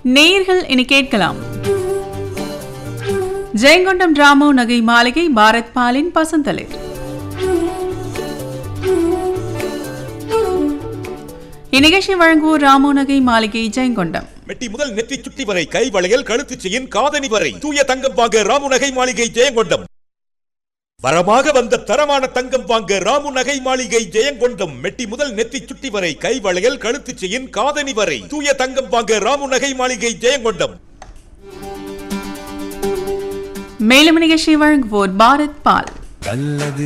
நேயர்கள் இனி கேட்கலாம் ஜெயங்கொண்டம் ராமு நகை மாளிகை பாரத் பாலின் பசந்தளிர் இந்நிகழ்ச்சி வழங்குவோர் ராமு நகை மாளிகை ஜெயங்கொண்டம் மெட்டி முதல் நெற்றி சுட்டி வரை கை வளையல் கழுத்து செயின் காதணி வரை தூய தங்கம் வாங்க ராமு நகை மாளிகை ஜெயங்கொண்டம் வரமாக வந்த தரமான தங்கம் வாங்க ராமு நகை மாளிகை ஜெயங்கொண்டம் மெட்டி முதல் நெத்தி சுட்டி வரை கை வளையல் கழுத்து செயின் காதணி வரை தூய தங்கம் வாங்க ராமு நகை மாளிகை ஜெயங்கொண்டம் மேலும் நிகழ்ச்சி வழங்குவோர் பாரத் பால் கல்லது